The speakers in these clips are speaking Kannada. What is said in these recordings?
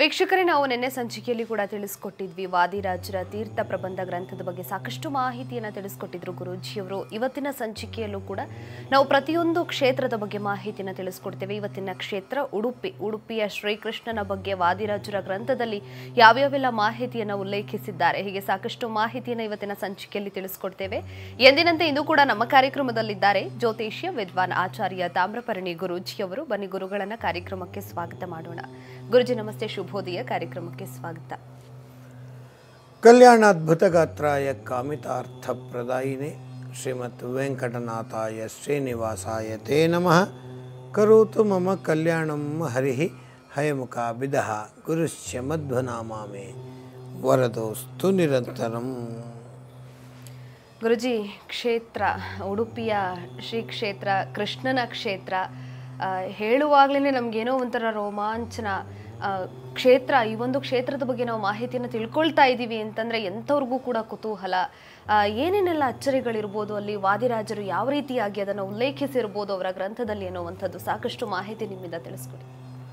ವೀಕ್ಷಕರೇ ನಾವು ನಿನ್ನೆ ಸಂಚಿಕೆಯಲ್ಲಿ ಕೂಡ ತಿಳಿಸ್ಕೊಟ್ಟಿದ್ವಿ ವಾದಿರಾಜರ ತೀರ್ಥ ಪ್ರಬಂಧ ಗ್ರಂಥದ ಬಗ್ಗೆ ಸಾಕಷ್ಟು ಮಾಹಿತಿಯನ್ನು ತಿಳಿಸ್ಕೊಟ್ಟಿದ್ರು ಗುರೂಜಿಯವರು ಇವತ್ತಿನ ಸಂಚಿಕೆಯಲ್ಲೂ ಕೂಡ ನಾವು ಪ್ರತಿಯೊಂದು ಕ್ಷೇತ್ರದ ಬಗ್ಗೆ ಮಾಹಿತಿಯನ್ನು ತಿಳಿಸ್ಕೊಡ್ತೇವೆ ಇವತ್ತಿನ ಕ್ಷೇತ್ರ ಉಡುಪಿ ಉಡುಪಿಯ ಶ್ರೀಕೃಷ್ಣನ ಬಗ್ಗೆ ವಾದಿರಾಜರ ಗ್ರಂಥದಲ್ಲಿ ಯಾವ್ಯಾವೆಲ್ಲ ಮಾಹಿತಿಯನ್ನು ಉಲ್ಲೇಖಿಸಿದ್ದಾರೆ ಹೀಗೆ ಸಾಕಷ್ಟು ಮಾಹಿತಿಯನ್ನು ಇವತ್ತಿನ ಸಂಚಿಕೆಯಲ್ಲಿ ತಿಳಿಸ್ಕೊಡ್ತೇವೆ ಎಂದಿನಂತೆ ಇಂದು ಕೂಡ ನಮ್ಮ ಕಾರ್ಯಕ್ರಮದಲ್ಲಿದ್ದಾರೆ ಜ್ಯೋತಿಷ್ಯ ವಿದ್ವಾನ್ ಆಚಾರ್ಯ ತಾಮ್ರಪರ್ಣಿ ಗುರೂಜಿಯವರು ಬನ್ನಿ ಗುರುಗಳನ್ನ ಕಾರ್ಯಕ್ರಮಕ್ಕೆ ಸ್ವಾಗತ ಮಾಡೋಣ ಗುರುಜಿ ನಮಸ್ತೆ ಶುಭೋದಯ ಕಾರ್ಯಕ್ರಮಕ್ಕೆ ಸ್ವಾಗತ ಕಲ್ಯಾಣಾದ್ಭುತಗಾತ್ರಾಯ ಕಾಮಿತಾರ್ಥಪ್ರದಾಯಿನೇ ಶ್ರೀಮತ್ ವೆಂಕಟನಾಥಾಯ ಶ್ರೀನಿವಾಸಾಯ ತೇ ನಮಃ ಕರೋತು ಮಮ ಕಲ್ಯಾಣಂ ಹರಿ ಹಯಮುಖಾಭಿದಃ ಗುರುಶ್ಚ ಮಧ್ವನಾಮಾಮೆ ವರದೋಸ್ತು ನಿರಂತರಂ ಗುರುಜಿ ಕ್ಷೇತ್ರ ಉಡುಪಿಯ ಶ್ರೀ ಕ್ಷೇತ್ರ ಕೃಷ್ಣನ ಕ್ಷೇತ್ರ ಆ, ಹೇಳುವಾಗ್ಲೇ ನಮ್ಗೇನೋ ಒಂಥರ ರೋಮಾಂಚನ ಆ, ಕ್ಷೇತ್ರ ಈ ಒಂದು ಕ್ಷೇತ್ರದ ಬಗ್ಗೆ ನಾವು ಮಾಹಿತಿಯನ್ನು ತಿಳ್ಕೊಳ್ತಾ ಇದ್ದೀವಿ ಅಂತಂದ್ರೆ ಎಂಥವ್ರಿಗೂ ಕೂಡ ಕುತೂಹಲ ಆ, ಏನೇನೆಲ್ಲ ಅಚ್ಚರಿಗಳಿರ್ಬೋದು ಅಲ್ಲಿ ವಾದಿರಾಜರು ಯಾವ ರೀತಿಯಾಗಿ ಅದನ್ನು ಉಲ್ಲೇಖಿಸಿರ್ಬೋದು ಅವರ ಗ್ರಂಥದಲ್ಲಿ ಅನ್ನುವಂಥದ್ದು ಸಾಕಷ್ಟು ಮಾಹಿತಿ ನಿಮ್ಮಿಂದ ತಿಳಿಸ್ಕೊಡಿ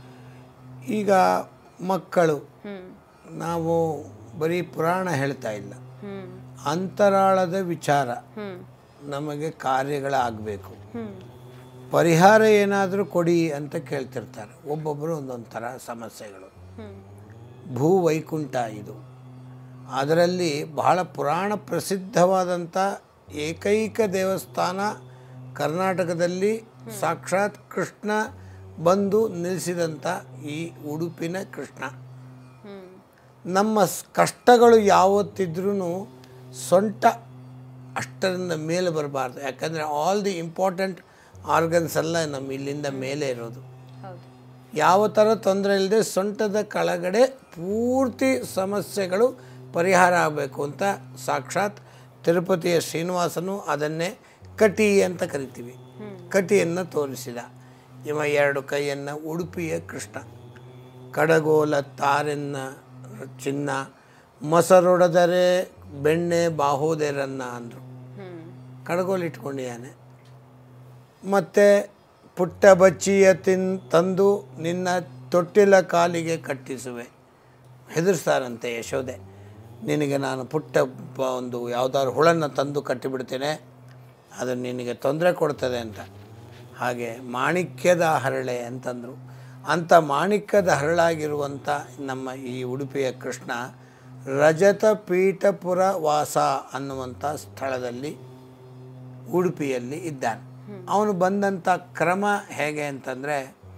ಈಗ ಮಕ್ಕಳು ಹ್ಮ್ ನಾವು ಬರೀ ಪುರಾಣ ಹೇಳ್ತಾ ಇಲ್ಲ ಹ್ಮ್ ಅಂತರಾಳದ ವಿಚಾರ ಹ್ಮ್ ನಮಗೆ ಕಾರ್ಯಗಳಾಗಬೇಕು ಹ್ಮ್ ಪರಿಹಾರ ಏನಾದರೂ ಕೊಡಿ ಅಂತ ಕೇಳ್ತಿರ್ತಾರೆ ಒಬ್ಬೊಬ್ಬರು ಒಂದೊಂದು ಥರ ಸಮಸ್ಯೆಗಳು ಹ್ಮ್ ಭೂ ವೈಕುಂಠ ಇದು ಅದರಲ್ಲಿ ಬಹಳ ಪುರಾಣ ಪ್ರಸಿದ್ಧವಾದಂಥ ಏಕೈಕ ದೇವಸ್ಥಾನ ಕರ್ನಾಟಕದಲ್ಲಿ ಸಾಕ್ಷಾತ್ ಕೃಷ್ಣ ಬಂದು ನಿಲ್ಲಿಸಿದಂಥ ಈ ಉಡುಪಿನ ಕೃಷ್ಣ ಹ್ಮ್ ನಮ್ಮ ಸ್- ಕಷ್ಟಗಳು ಯಾವತ್ತಿದ್ರೂ ಸೊಂಟ ಅಷ್ಟರಿಂದ ಮೇಲೆ ಬರಬಾರ್ದು ಯಾಕಂದರೆ ಆಲ್ ದಿ ಇಂಪಾರ್ಟೆಂಟ್ ಆರ್ಗನ್ಸ್ ಎಲ್ಲ ನಮ್ಮ ಇಲ್ಲಿಂದ ಮೇಲೆ ಇರೋದು ಹೌದು ಯಾವ ಥರ ತೊಂದರೆ ಇಲ್ಲದೆ ಸೊಂಟದ ಕೆಳಗಡೆ ಪೂರ್ತಿ ಸಮಸ್ಯೆಗಳು ಪರಿಹಾರ ಆಗಬೇಕು ಅಂತ ಸಾಕ್ಷಾತ್ ತಿರುಪತಿಯ ಶ್ರೀನಿವಾಸನು ಅದನ್ನೇ ಕಟಿ ಅಂತ ಕರಿತೀವಿ ಕಟಿಯನ್ನು ತೋರಿಸಿದ ಇವ ಎರಡು ಕೈಯನ್ನು ಉಡುಪಿಯ ಕೃಷ್ಣ ಕಡಗೋಲ ತಾರೆನ್ನ ಚಿನ್ನ ಮೊಸರೊಡೆದರೆ ಬೆಣ್ಣೆ ಬಾಹೋದೆರನ್ನ ಅಂದರು ಹ್ಮ್ ಕಡಗೋಲು ಇಟ್ಕೊಂಡಿದ್ದಾನೆ ಮತ್ತು ಪುಟ್ಟ ಬಚ್ಚಿಯ ತಿನ್ ತಂದು ನಿನ್ನ ತೊಟ್ಟಿಲ ಕಾಲಿಗೆ ಕಟ್ಟಿಸುವೆ ಹೆದರ್ಸ್ತಾರಂತೆ ಯಶೋದೆ ನಿನಗೆ ನಾನು ಪುಟ್ಟ ಪ- ಒಂದು ಯಾವುದಾದ್ರು ಹುಳನ್ನು ತಂದು ಕಟ್ಟಿಬಿಡ್ತೇನೆ ಅದು ನಿನಗೆ ತೊಂದರೆ ಕೊಡ್ತದೆ ಅಂತ ಹಾಗೆ ಮಾಣಿಕ್ಯದ ಹರಳೆ ಅಂತಂದರು ಅಂಥ ಮಾಣಿಕ್ಯದ ಹರಳಾಗಿರುವಂಥ ನಮ್ಮ ಈ ಉಡುಪಿಯ ಕೃಷ್ಣ ರಜತ ಪೀಠಪುರ ವಾಸ ಅನ್ನುವಂಥ ಸ್ಥಳದಲ್ಲಿ ಉಡುಪಿಯಲ್ಲಿ ಇದ್ದಾನೆ ಅವನು ಬಂದಂಥ ಕ್ರಮ ಹೇಗೆ ಅಂತಂದರೆ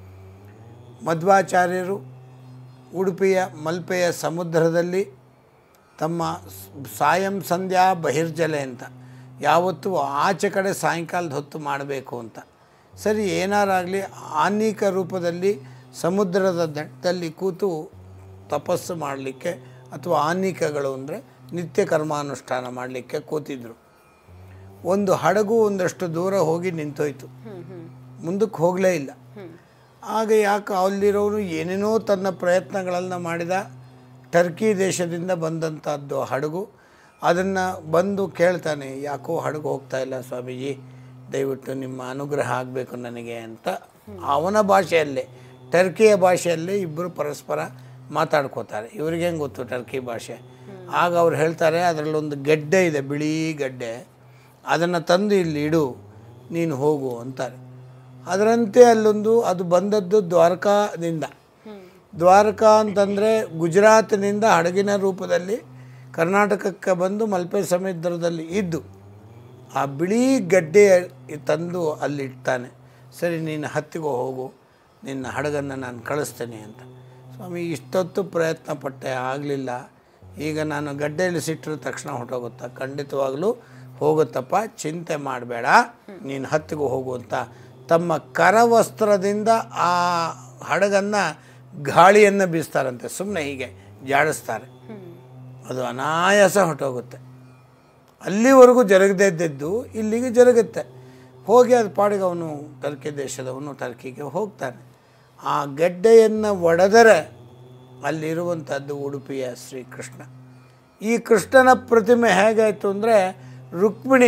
ಮಧ್ವಾಚಾರ್ಯರು ಉಡುಪಿಯ ಮಲ್ಪೆಯ ಸಮುದ್ರದಲ್ಲಿ ತಮ್ಮ ಸ್- ಸಾಯಂ ಸಂಧ್ಯಾ ಬಹಿರ್ಜಲೆ ಅಂತ ಯಾವತ್ತೂ ಆಚೆ ಕಡೆ ಸಾಯಂಕಾಲದ ಹೊತ್ತು ಮಾಡಬೇಕು ಅಂತ ಸರಿ ಏನಾರಾಗಲಿ ಆನ್ನಿಕ ರೂಪದಲ್ಲಿ ಸಮುದ್ರದ ದಟ್ಟದಲ್ಲಿ ಕೂತು ತಪಸ್ಸು ಮಾಡಲಿಕ್ಕೆ ಅಥವಾ ಆನ್ನಿಕಗಳು ಅಂದರೆ ನಿತ್ಯ ಕರ್ಮಾನುಷ್ಠಾನ ಮಾಡಲಿಕ್ಕೆ ಕೂತಿದ್ರು ಒಂದು ಹಡಗು ಒಂದಷ್ಟು ದೂರ ಹೋಗಿ ನಿಂತೋಯ್ತು ಹ್ಮ್ ಹ್ಮ್ ಮುಂದಕ್ಕೆ ಹೋಗಲೇ ಇಲ್ಲ ಹ್ಮ್ ಆಗ ಯಾಕೆ ಅಲ್ಲಿರೋರು ಏನೇನೋ ತನ್ನ ಪ್ರಯತ್ನಗಳನ್ನು ಮಾಡಿದ ಟರ್ಕಿ ದೇಶದಿಂದ ಬಂದಂಥದ್ದು ಹಡಗು ಅದನ್ನು ಬಂದು ಕೇಳ್ತಾನೆ ಯಾಕೋ ಹಡಗು ಹೋಗ್ತಾ ಇಲ್ಲ ಸ್ವಾಮೀಜಿ ದಯವಿಟ್ಟು ನಿಮ್ಮ ಅನುಗ್ರಹ ಆಗಬೇಕು ನನಗೆ ಅಂತ ಅವನ ಭಾಷೆಯಲ್ಲೇ ಟರ್ಕಿಯ ಭಾಷೆಯಲ್ಲೇ ಇಬ್ಬರು ಪರಸ್ಪರ ಮಾತಾಡ್ಕೋತಾರೆ ಇವ್ರಿಗೆ ಹೆಂಗೆ ಗೊತ್ತು ಟರ್ಕಿ ಭಾಷೆ ಆಗ ಅವ್ರು ಹೇಳ್ತಾರೆ ಅದರಲ್ಲೊಂದು ಗೆಡ್ಡೆ ಇದೆ ಬಿಳಿ ಗಡ್ಡೆ ಅದನ್ನು ತಂದು ಇಲ್ಲಿ ಇಡು ನೀನು ಹೋಗು ಅಂತಾರೆ ಅದರಂತೆ ಅಲ್ಲೊಂದು ಅದು ಬಂದದ್ದು ದ್ವಾರಕಾದಿಂದ ದ್ವಾರಕಾ ಅಂತಂದರೆ ಗುಜರಾತಿನಿಂದ ಹಡಗಿನ ರೂಪದಲ್ಲಿ ಕರ್ನಾಟಕಕ್ಕೆ ಬಂದು ಮಲ್ಪೆ ಸಮುದ್ರದಲ್ಲಿ ಇದ್ದು ಆ ಬಿಳಿ ಗಡ್ಡೆ ತಂದು ಅಲ್ಲಿ ಇಡ್ತಾನೆ ಸರಿ ನೀನು ಹತ್ತಿಗೋ ಹೋಗು ನಿನ್ನ ಹಡಗನ್ನು ನಾನು ಕಳಿಸ್ತೇನೆ ಅಂತ ಸ್ವಾಮಿ ಇಷ್ಟೊತ್ತು ಪ್ರಯತ್ನ ಪಟ್ಟೆ ಆಗಲಿಲ್ಲ ಈಗ ನಾನು ಗಡ್ಡೆ ಇಳಿಸಿಟ್ರ ತಕ್ಷಣ ಹೊಟ್ಟೋಗುತ್ತಾ ಖಂಡಿತವಾಗಲೂ ಹೋಗುತ್ತಪ್ಪ ಚಿಂತೆ ಮಾಡಬೇಡ ನೀನು ಹತ್ತಿಗೂ ಹೋಗು ಅಂತ ತಮ್ಮ ಕರವಸ್ತ್ರದಿಂದ ಆ ಹಡಗನ್ನು ಗಾಳಿಯನ್ನು ಬೀಸ್ತಾರಂತೆ ಸುಮ್ಮನೆ ಹೀಗೆ ಜಾಡಿಸ್ತಾರೆ ಅದು ಅನಾಯಾಸ ಹೊಟ್ಟೋಗುತ್ತೆ ಅಲ್ಲಿವರೆಗೂ ಜರುಗದೇ ಇದ್ದದ್ದು ಇಲ್ಲಿಗೆ ಜರುಗುತ್ತೆ ಹೋಗಿ ಅದು ಪಾಡಿಗೆ ಅವನು ಟರ್ಕಿ ದೇಶದವನು ಟರ್ಕಿಗೆ ಹೋಗ್ತಾನೆ ಆ ಗಡ್ಡೆಯನ್ನು ಒಡೆದರೆ ಅಲ್ಲಿರುವಂಥದ್ದು ಉಡುಪಿಯ ಶ್ರೀಕೃಷ್ಣ ಈ ಕೃಷ್ಣನ ಪ್ರತಿಮೆ ಹೇಗಾಯಿತು ಅಂದರೆ ರುಕ್ಮಿಣಿ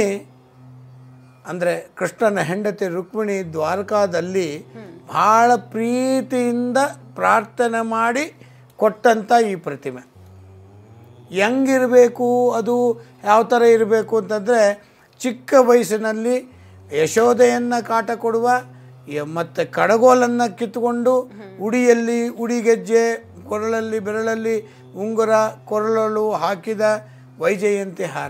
ಅಂದರೆ ಕೃಷ್ಣನ ಹೆಂಡತಿ ರುಕ್ಮಿಣಿ ದ್ವಾರಕಾದಲ್ಲಿ ಭಾಳ ಪ್ರೀತಿಯಿಂದ ಪ್ರಾರ್ಥನೆ ಮಾಡಿ ಕೊಟ್ಟಂಥ ಈ ಪ್ರತಿಮೆ ಹೆಂಗಿರಬೇಕು ಅದು ಯಾವ ಥರ ಇರಬೇಕು ಅಂತಂದರೆ ಚಿಕ್ಕ ವಯಸ್ಸಿನಲ್ಲಿ ಯಶೋದೆಯನ್ನು ಕಾಟ ಕೊಡುವ ಯ- ಮತ್ತು ಕಡಗೋಲನ್ನು ಕಿತ್ತುಕೊಂಡು ಉಡಿಯಲ್ಲಿ ಉಡಿಗೆಜ್ಜೆ ಕೊರಳಲ್ಲಿ ಬೆರಳಲ್ಲಿ ಉಂಗುರ ಕೊರಳಲು ಹಾಕಿದ ವೈಜಯಂತಿ ಹಾರ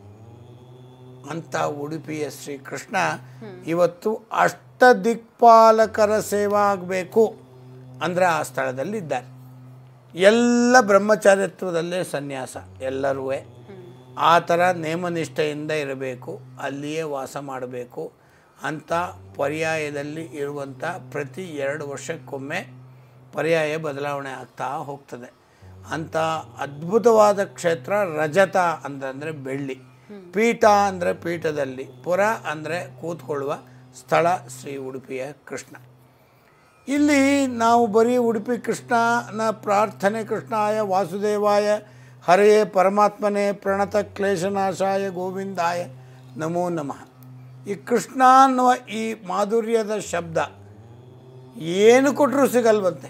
ಅಂತ ಉಡುಪಿಯ ಶ್ರೀಕೃಷ್ಣ ಇವತ್ತು ಅಷ್ಟ ದಿಕ್ಪಾಲಕರ ಸೇವಾ ಆಗಬೇಕು ಅಂದರೆ ಆ ಸ್ಥಳದಲ್ಲಿ ಇದ್ದಾರೆ ಎಲ್ಲ ಬ್ರಹ್ಮಚಾರ್ಯತ್ವದಲ್ಲೇ ಸನ್ಯಾಸ ಎಲ್ಲರೂ ಆ ಥರ ನೇಮನಿಷ್ಠೆಯಿಂದ ಇರಬೇಕು ಅಲ್ಲಿಯೇ ವಾಸ ಮಾಡಬೇಕು ಅಂತ ಪರ್ಯಾಯದಲ್ಲಿ ಇರುವಂಥ ಪ್ರತಿ ಎರಡು ವರ್ಷಕ್ಕೊಮ್ಮೆ ಪರ್ಯಾಯ ಬದಲಾವಣೆ ಆಗ್ತಾ ಹೋಗ್ತದೆ ಅಂಥ ಅದ್ಭುತವಾದ ಕ್ಷೇತ್ರ ರಜತ ಅಂತಂದರೆ ಬೆಳ್ಳಿ ಪೀಠ ಅಂದರೆ ಪೀಠದಲ್ಲಿ ಪುರ ಅಂದರೆ ಕೂತ್ಕೊಳ್ಳುವ ಸ್ಥಳ ಶ್ರೀ ಉಡುಪಿಯ ಕೃಷ್ಣ ಇಲ್ಲಿ ನಾವು ಬರೀ ಉಡುಪಿ ಕೃಷ್ಣನ ಪ್ರಾರ್ಥನೆ ಕೃಷ್ಣಾಯ ವಾಸುದೇವಾಯ ಹರೆಯೇ ಪರಮಾತ್ಮನೇ ಪ್ರಣತ ಕ್ಲೇಶನಾಶಾಯ ಗೋವಿಂದಾಯ ನಮೋ ನಮಃ ಈ ಕೃಷ್ಣ ಅನ್ನುವ ಈ ಮಾಧುರ್ಯದ ಶಬ್ದ ಏನು ಕೊಟ್ಟರೂ ಸಿಗಲ್ವಂತೆ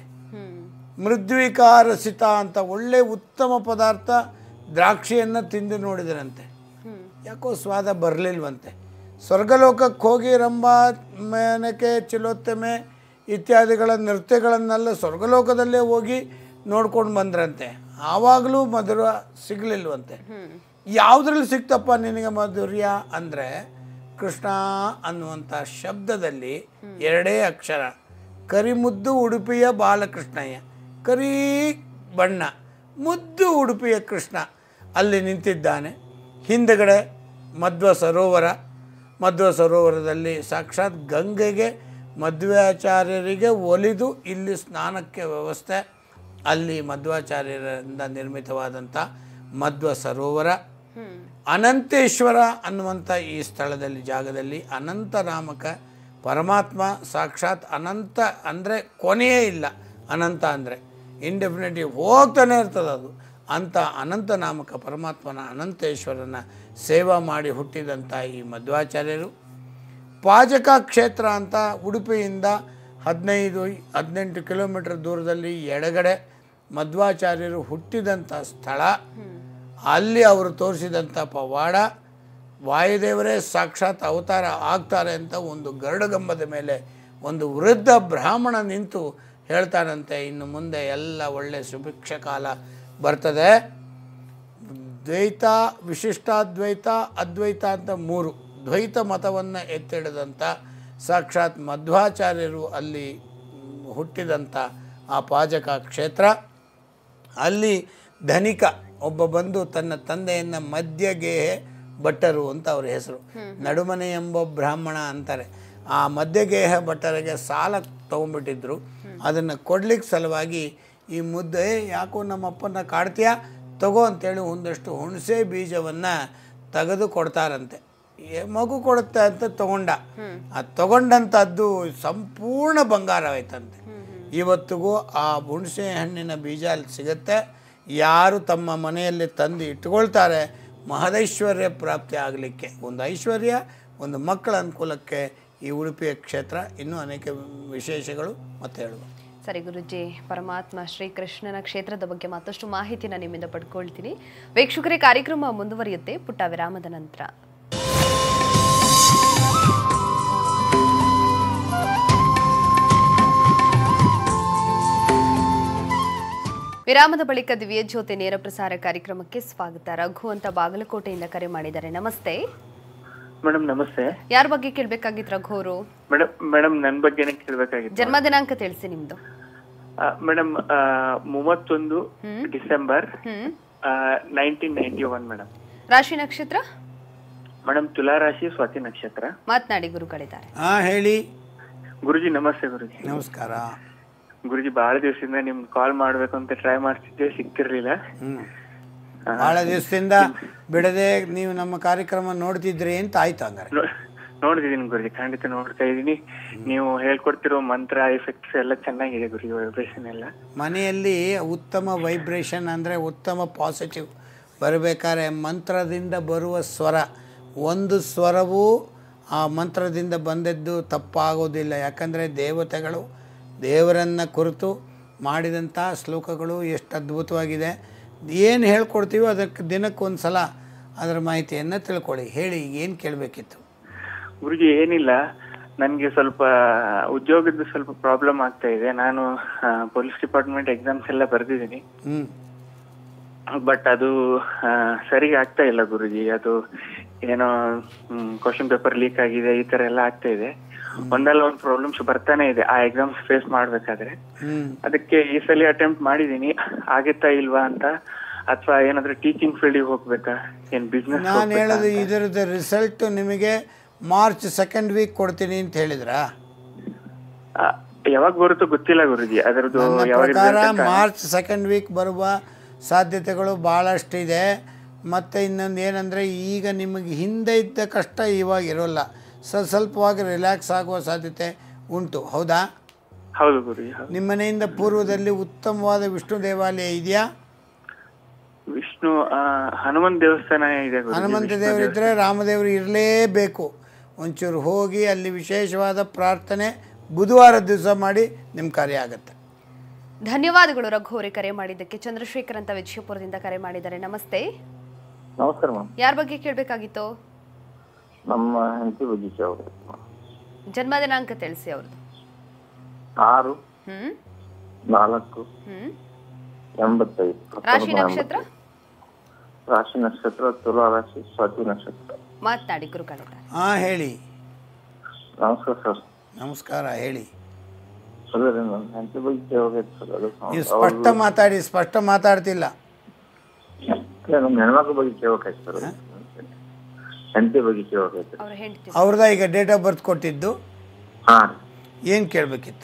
ಮೃದ್ವಿಕಾರಸಿತ ಅಂತ ಒಳ್ಳೆ ಉತ್ತಮ ಪದಾರ್ಥ ದ್ರಾಕ್ಷಿಯನ್ನು ತಿಂದು ನೋಡಿದರಂತೆ ಯಾಕೋ ಸ್ವಾದ ಬರಲಿಲ್ವಂತೆ ಸ್ವರ್ಗಲೋಕಕ್ಕೆ ಹೋಗಿ ರಂಭ ಮೇನಕೆ ಚಿಲೋತ್ತಮೆ ಇತ್ಯಾದಿಗಳ ನೃತ್ಯಗಳನ್ನೆಲ್ಲ ಸ್ವರ್ಗಲೋಕದಲ್ಲೇ ಹೋಗಿ ನೋಡ್ಕೊಂಡು ಬಂದ್ರಂತೆ ಆವಾಗಲೂ ಮಧುರ ಸಿಗಲಿಲ್ವಂತೆ ಯಾವುದ್ರಲ್ಲಿ ಸಿಕ್ತಪ್ಪ ನಿನಗೆ ಮಧುರ್ಯ ಅಂದರೆ ಕೃಷ್ಣ ಅನ್ನುವಂಥ ಶಬ್ದದಲ್ಲಿ ಎರಡೇ ಅಕ್ಷರ ಕರಿಮುದ್ದು ಉಡುಪಿಯ ಬಾಲಕೃಷ್ಣಯ್ಯ ಕರಿ ಬಣ್ಣ ಮುದ್ದು ಉಡುಪಿಯ ಕೃಷ್ಣ ಅಲ್ಲಿ ನಿಂತಿದ್ದಾನೆ ಹಿಂದಗಡೆ ಮಧ್ವ ಸರೋವರ ಮಧ್ವ ಸರೋವರದಲ್ಲಿ ಸಾಕ್ಷಾತ್ ಗಂಗೆಗೆ ಮಧ್ವಾಚಾರ್ಯರಿಗೆ ಒಲಿದು ಇಲ್ಲಿ ಸ್ನಾನಕ್ಕೆ ವ್ಯವಸ್ಥೆ ಅಲ್ಲಿ ಮಧ್ವಾಚಾರ್ಯರಿಂದ ನಿರ್ಮಿತವಾದಂಥ ಮಧ್ವ ಸರೋವರ ಅನಂತೇಶ್ವರ ಅನ್ನುವಂಥ ಈ ಸ್ಥಳದಲ್ಲಿ ಜಾಗದಲ್ಲಿ ಅನಂತ ನಾಮಕ ಪರಮಾತ್ಮ ಸಾಕ್ಷಾತ್ ಅನಂತ ಅಂದರೆ ಕೊನೆಯೇ ಇಲ್ಲ ಅನಂತ ಅಂದರೆ ಇಂಡೆಫಿನೆಟಿವ್ ಹೋಗ್ತಾನೆ ಇರ್ತದೆ ಅದು ಅಂಥ ಅನಂತ ನಾಮಕ ಪರಮಾತ್ಮನ ಅನಂತೇಶ್ವರನ ಸೇವಾ ಮಾಡಿ ಹುಟ್ಟಿದಂಥ ಈ ಮಧ್ವಾಚಾರ್ಯರು ಪಾಜಕ ಕ್ಷೇತ್ರ ಅಂತ ಉಡುಪಿಯಿಂದ ಹದಿನೈದು ಹದಿನೆಂಟು ಕಿಲೋಮೀಟರ್ ದೂರದಲ್ಲಿ ಎಡಗಡೆ ಮಧ್ವಾಚಾರ್ಯರು ಹುಟ್ಟಿದಂಥ ಸ್ಥಳ ಅಲ್ಲಿ ಅವರು ತೋರಿಸಿದಂಥ ಪವಾಡ ವಾಯುದೇವರೇ ಸಾಕ್ಷಾತ್ ಅವತಾರ ಆಗ್ತಾರೆ ಅಂತ ಒಂದು ಗರುಡಗಂಬದ ಮೇಲೆ ಒಂದು ವೃದ್ಧ ಬ್ರಾಹ್ಮಣ ನಿಂತು ಹೇಳ್ತಾನಂತೆ ಇನ್ನು ಮುಂದೆ ಎಲ್ಲ ಒಳ್ಳೆ ಸುಭಿಕ್ಷ ಕಾಲ ಬರ್ತದೆ ದ್ವೈತ ವಿಶಿಷ್ಟಾದ್ವೈತ ಅದ್ವೈತ ಅಂತ ಮೂರು ದ್ವೈತ ಮತವನ್ನು ಎತ್ತಿಡಿದಂಥ ಸಾಕ್ಷಾತ್ ಮಧ್ವಾಚಾರ್ಯರು ಅಲ್ಲಿ ಮ್, ಹುಟ್ಟಿದಂಥ ಆ ಪಾಜಕ ಕ್ಷೇತ್ರ ಅಲ್ಲಿ ಧನಿಕ ಒಬ್ಬ ಬಂದು ತನ್ನ ತಂದೆಯನ್ನು ಮಧ್ಯಗೇಹೆ ಭಟ್ಟರು ಅಂತ ಅವ್ರ ಹೆಸರು ನಡುಮನೆ ಎಂಬ ಬ್ರಾಹ್ಮಣ ಅಂತಾರೆ ಆ ಮಧ್ಯಗೇಹ ಭಟ್ಟರಿಗೆ ಸಾಲ ತೊಗೊಂಡ್ಬಿಟ್ಟಿದ್ರು ಅದನ್ನು ಕೊಡ್ಲಿಕ್ಕೆ ಸಲುವಾಗಿ ಈ ಮುದ್ದೆ ಯಾಕೋ ನಮ್ಮಪ್ಪನ ಕಾಡ್ತೀಯಾ ತಗೋ ಅಂತೇಳಿ ಒಂದಷ್ಟು ಹುಣಸೆ ಬೀಜವನ್ನು ತೆಗೆದು ಕೊಡ್ತಾರಂತೆ ಏ ಮಗು ಕೊಡುತ್ತೆ ಅಂತ ತಗೊಂಡ ಆ ತಗೊಂಡಂಥದ್ದು ಸಂಪೂರ್ಣ ಬಂಗಾರವಾಯ್ತಂತೆ ಇವತ್ತಿಗೂ ಆ ಹುಣಸೆ ಹಣ್ಣಿನ ಬೀಜ ಅಲ್ಲಿ ಸಿಗುತ್ತೆ ಯಾರು ತಮ್ಮ ಮನೆಯಲ್ಲಿ ತಂದು ಇಟ್ಕೊಳ್ತಾರೆ ಮಹದೈಶ್ವರ್ಯ ಪ್ರಾಪ್ತಿ ಆಗಲಿಕ್ಕೆ ಒಂದು ಐಶ್ವರ್ಯ ಒಂದು ಮಕ್ಕಳ ಅನುಕೂಲಕ್ಕೆ ಈ ಉಡುಪಿಯ ಕ್ಷೇತ್ರ ಇನ್ನೂ ಅನೇಕ ವಿಶೇಷಗಳು ಮತ್ತೆ ಹೇಳುವ ಸರಿ ಗುರುಜಿ ಪರಮಾತ್ಮ ಶ್ರೀಕೃಷ್ಣನ ಕ್ಷೇತ್ರದ ಬಗ್ಗೆ ಮತ್ತಷ್ಟು ಮಾಹಿತಿನ ನಿಮ್ಮಿಂದ ಪಡ್ಕೊಳ್ತೀನಿ ವೀಕ್ಷಕರೇ ಕಾರ್ಯಕ್ರಮ ಮುಂದುವರಿಯುತ್ತೆ ಪುಟ್ಟ ವಿರಾಮದ ನಂತರ ವಿರಾಮದ ಬಳಿಕ ದಿವ್ಯ ಜ್ಯೋತಿ ನೇರ ಪ್ರಸಾರ ಕಾರ್ಯಕ್ರಮಕ್ಕೆ ಸ್ವಾಗತ ರಘು ಅಂತ ಬಾಗಲಕೋಟೆಯಿಂದ ಕರೆ ಮಾಡಿದ್ದಾರೆ ನಮಸ್ತೆ ಮೇಡಮ್ ನಮಸ್ತೆ ಯಾರ ಬಗ್ಗೆ ಕೇಳ್ಬೇಕಾಗಿತ್ತು ರಘು ಅವರು ಮೇಡಮ್ ಮೇಡಮ್ ನನ್ ಬಗ್ಗೆನೇ ಕೇಳ್ಬೇಕಾಗಿತ್ತು ಜನ್ಮ ದಿನಾಂಕ ತಿಳಿಸಿ ನಿಮ್ದು ಮೇಡಮ್ ಮೂವತ್ತೊಂದು December hmm nineteen ninety one madam ರಾಶಿ ನಕ್ಷತ್ರ ಮೇಡಮ್ ತುಲಾ ರಾಶಿ ಸ್ವಾತಿ ನಕ್ಷತ್ರ ಮಾತನಾಡಿ ಗುರುಗಳಿದ್ದಾರೆ ಹಾಂ ಹೇಳಿ ಗುರುಜಿ ನಮಸ್ತೆ ಗುರುಜಿ ನಮಸ್ಕಾರ ಗುರುಜಿ ಬಹಳ ದಿವಸದಿಂದ ನಿಮ್ ಕಾಲ್ ಮಾಡ್ಬೇಕು ಅಂತ ಟ್ರೈ ಮಾಡ್ತಿದ್ದೆ ಸಿಗ್ತಿರ್ಲಿಲ್ಲ ಹ್ಞೂ ಭಾಳ ದಿವಸದಿಂದ ಬಿಡದೆ ನೀವು ನಮ್ಮ ಕಾರ್ಯಕ್ರಮ ನೋಡ್ತಿದ್ರಿ ಅಂತ ಆಯ್ತು ಹಂಗಾರೆ ನೋ- ನೋಡ್ತಿದೀನಿ ಗುರುಜಿ ಖಂಡಿತ ನೋಡ್ತಾ ಇದೀನಿ ನೀವು ಹೇಳ್ಕೊಡ್ತಿರೋ ಮಂತ್ರ ಎಫೆಕ್ಟ್ಸ್ ಎಲ್ಲ ಚೆನ್ನಾಗಿದೆ ಗುರುಜಿ ವೈಬ್ರೇಷನ್ ಎಲ್ಲ ಮನೆಯಲ್ಲಿ ಉತ್ತಮ ವೈಬ್ರೇಷನ್ ಅಂದರೆ ಉತ್ತಮ ಪಾಸಿಟಿವ್ ಬರಬೇಕಾದ್ರೆ ಮಂತ್ರದಿಂದ ಬರುವ ಸ್ವರ ಒಂದು ಸ್ವರವೂ ಆ ಮಂತ್ರದಿಂದ ಬಂದದ್ದು ತಪ್ಪಾಗೋದಿಲ್ಲ ಯಾಕಂದರೆ ದೇವತೆಗಳು ದೇವರನ್ನು ಕುರಿತು ಮಾಡಿದಂಥ ಶ್ಲೋಕಗಳು ಎಷ್ಟು ಅದ್ಭುತವಾಗಿದೆ ಏನು ಹೇಳ್ಕೊಡ್ತೀವೋ ಅದಕ್ಕೆ ದಿನಕ್ಕೊಂದು ಸಲ ಅದರ ಮಾಹಿತಿಯನ್ನು ತಿಳ್ಕೊಳ್ಳಿ ಹೇಳಿ ಏನು ಕೇಳಬೇಕಿತ್ತು ಗುರುಜಿ ಏನಿಲ್ಲ ನನ್ಗೆ ಸ್ವಲ್ಪ ಉದ್ಯೋಗದ ಸ್ವಲ್ಪ ಪ್ರಾಬ್ಲಮ್ ಆಗ್ತಾ ಇದೆ ನಾನು ಪೊಲೀಸ್ ಡಿಪಾರ್ಟ್ಮೆಂಟ್ ಎಕ್ಸಾಮ್ಸ್ ಎಲ್ಲ ಬರ್ದಿದ್ದೀನಿ ಹ್ಞೂ ಬಟ್ ಅದು ಆ, ಸರಿಗೆ ಆಗ್ತಾ ಇಲ್ಲ ಗುರುಜಿ ಅದು ಏನೋ ಕ್ವಶನ್ ಪೇಪರ್ ಲೀಕ್ ಆಗಿದೆ ಈ ತರ ಎಲ್ಲ ಆಗ್ತಾ ಇದೆ ಒಂದಲ್ಲ ಒಂದು ಪ್ರಾಬ್ಲಮ್ಸ್ ಬರ್ತಾನೆ ಇದೆ ಆ ಎಕ್ಸಾಮ್ಸ್ ಫೇಸ್ ಮಾಡ್ಬೇಕಾದ್ರೆ ಹ್ಞೂ ಅದಕ್ಕೆ ಈ ಸಲ ಅಟೆಂಪ್ಟ್ ಮಾಡಿದೀನಿ ಆಗುತ್ತಾ ಇಲ್ವಾ ಅಂತ ಅಥವಾ ಏನಾದ್ರೂ ಟೀಚಿಂಗ್ ಫೀಲ್ಡಿಗೆ ಹೋಗ್ಬೇಕಾ ಏನ್ ಬಿಸ್ನೆಸ್ ನಾನು ಹೇಳೋದು ಇದರದ್ದು ರಿಸಲ್ಟ್ ನಿಮಗೆ ಮಾರ್ಚ್ ಸೆಕೆಂಡ್ ವೀಕ್ ಕೊಡ್ತೀನಿ ಅಂತ ಹೇಳಿದ್ರಾ ಯಾವಾಗ ಬರುತ್ತೋ ಗೊತ್ತಿಲ್ಲ ಗುರುಜಿ ಅದರದ್ದು ನನ್ನ ಯಾವಾಗ ಪ್ರಕಾರ result ಅಂತ- ಮಾರ್ಚ್ ಸೆಕೆಂಡ್ ವೀಕ್ ಬರುವ ಸಾಧ್ಯತೆಗಳು ಭಾಳಷ್ಟಿದೆ ಮತ್ತು ಇನ್ನೊಂದು ಏನಂದರೆ ಈಗ ನಿಮಗೆ ಹಿಂದೆ ಇದ್ದ ಕಷ್ಟ ಇವಾಗ ಇರೋಲ್ಲ ಸ್ವಲ್ಪ ಸ್ವಲ್ಪವಾಗಿ ರಿಲ್ಯಾಕ್ಸ್ ಆಗುವ ಸಾಧ್ಯತೆ ಉಂಟು ಹೌದಾ ಹೌದು ಗುರುಜಿ ಹೌದು ನಿಮ್ಮ ಮನೆಯಿಂದ ಪೂರ್ವದಲ್ಲಿ ಉತ್ತಮವಾದ ವಿಷ್ಣು ದೇವಾಲಯ ಇದೆಯಾ ವಿಷ್ಣು ಆ, ಹನುಮಂತ ದೇವಸ್ಥಾನ ಇದೆ ಗುರುಜಿ ಹನುಮಂತ ವಿಷ್ಣು ದೇವರಿದ್ದರೆ ರಾಮದೇವರು ಇರಲೇಬೇಕು ಒಂಚೂರು ಹೋಗಿ ಅಲ್ಲಿ ವಿಶೇಷವಾದ ಪ್ರಾರ್ಥನೆ ಬುಧವಾರ ದಿವಸ ಮಾಡಿ ನಿಮ್ಮ ಕಾರ್ಯ ಆಗುತ್ತೆ ಧನ್ಯವಾದಗಳು ರಘು ಅವರೇ ಕರೆ ಮಾಡಿದ್ದಕ್ಕೆ ಚಂದ್ರಶೇಖರ್ ಅಂತ ವಿಜಯಪುರದಿಂದ ಕರೆ ಮಾಡಿದ್ದಾರೆ ನಮಸ್ತೆ ನಮಸ್ಕಾರ ಮ್ಯಾಮ್ ಯಾರ ಬಗ್ಗೆ ಕೇಳಬೇಕಾಗಿತ್ತು ನಮ್ಮ ಹೆಂಡತಿ ಬಗೀಚೆ ಅವರು ಜನ್ಮ ದಿನಾಂಕ ತಿಳಿಸಿ ಅವ್ರದ್ದು ಆರು ಹ್ಮ್ ನಾಲ್ಕು ಹ್ಮ್ ಎಂಬತ್ತೈದು ರಾಶಿ ನಕ್ಷತ್ರ ರಾಶಿ ನಕ್ಷತ್ರ ತುಲಾ ರಾಶಿ ಸ್ವಾತಿ ನಕ್ಷತ್ರ ಮಾತನಾಡಿ ಗುರುಗಳಿದ್ದಾರೆ ಹಾಂ ಹೇಳಿ ನಮಸ್ಕಾರ ಸರ್ ನಮಸ್ಕಾರ ಹೇಳಿ ಅದೇ ರೀ ನನ್ನ ಹೆಂಡತಿ ಬಗೀಚೆ ಹೋಗೈತೆ ಸರ್ ಅದು ನೀವು ಸ್ಪಷ್ಟ ಮಾತಾಡಿ ಸ್ಪಷ್ಟ ಮಾತಾಡ್ತಿಲ್ಲ ಇಲ್ಲ, ನಮ್ಮ ಹೆಣ್ಮಕ್ಳು ಬಗೀಚೆ ಹೋಗೈತೆ ಸರ್ ಹೆಂಡತಿ ಬಗೀಚೆ ಹೋಗೈತೆ ಅವ್ರ ಹೆಂಡತಿ ಅವ್ರದ್ದು ಈಗ ಡೇಟ್ ಆಫ್ ಬರ್ತ್ ಕೊಟ್ಟಿದ್ದು ಹಾ ಏನು ಕೇಳಬೇಕಿತ್ತು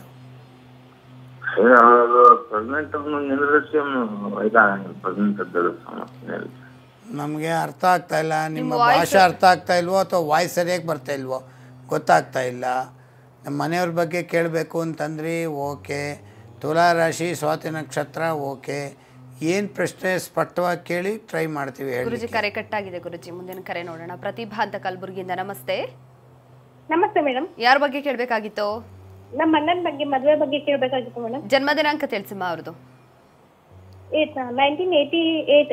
ರೀ ಅದು ಪ್ರೆಗ್ನೆಂಟ್ ನಿಂದ್ರಿಸಿ ಇದಾಗಂಗಿಲ್ಲ ಪ್ರೆಗ್ನೆಂಟ್ ಅದ್ದಳು ಸಮಸ್ಯೆ ಇಲ್ಲ ನಮಗೆ ಅರ್ಥ ಆಗ್ತಾ ಇಲ್ಲ ನಿಮ್ಮ ಭಾಷೆ ಅರ್ಥ ಆಗ್ತಾ ಇಲ್ವೋ ಅಥವಾ ವಾಯ್ಸ್ ಸರಿಯಾಗಿ ಬರ್ತಾ ಇಲ್ವೋ ಗೊತ್ತಾಗ್ತಾ ಇಲ್ಲ ನಮ್ಮ ಮನೆಯವ್ರ ಬಗ್ಗೆ ಕೇಳಬೇಕು ಅಂತಂದ್ರಿ ಓಕೆ ತುಲಾ ರಾಶಿ ಸ್ವಾತಿ ನಕ್ಷತ್ರ ಓಕೆ ಏನು ಪ್ರಶ್ನೆ ಸ್ಪಷ್ಟವಾಗಿ ಕೇಳಿ ಟ್ರೈ ಮಾಡ್ತೀವಿ ಹೇಳಿ ಗುರುಜಿ ಕರೆ ಕಟ್ಟಾಗಿದೆ ಗುರುಜಿ ಮುಂದಿನ ಕರೆ ನೋಡೋಣ ಪ್ರತಿಭಾ ಅಂತ ಕಲಬುರಗಿಯಿಂದ ನಮಸ್ತೆ ನಮಸ್ತೆ ಮೇಡಮ್ ಯಾರ ಬಗ್ಗೆ ಕೇಳಬೇಕಾಗಿತ್ತು ನಮ್ಮ ಅಣ್ಣನ ಬಗ್ಗೆ ಮದುವೆ ಬಗ್ಗೆ ಕೇಳಬೇಕಾಗಿತ್ತು ಮೇಡಮ್ ಜನ್ಮ ದಿನಾಂಕ ತಿಳಿಸಿಮ್ಮ ಅವ್ರದ್ದು eight nineteen eighty eight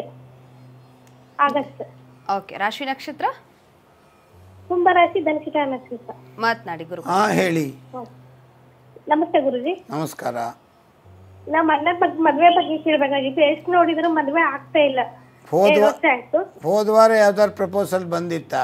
August okay ರಾಶಿ ನಕ್ಷತ್ರ ಕುಂಭರಾಶಿ ಧನಶಿಖ ನಕ್ಷತ್ರ ಮಾತನಾಡಿ ಗುರು ಹಾಂ ಹೇಳಿ ಹ್ಮ್. ನಮಸ್ತೆ ಗುರುಜಿ ನಮಸ್ಕಾರ ನಮ್ಮ ಅಣ್ಣನ ಬಗ್ಗೆ ಮದುವೆ ಬಗ್ಗೆ ಕೇಳಬೇಕಾಗಿತ್ತು ಎಷ್ಟು ನೋಡಿದ್ರು ಮದುವೆ ಆಗ್ತಾ ಇಲ್ಲ ಹೋದ ಎರಡು ವರ್ಷ ಆಯ್ತು ಹೋದ ವಾರ ಯಾವ್ದಾದ್ರು ಪ್ರಪೋಸಲ್ ಬಂದಿತ್ತಾ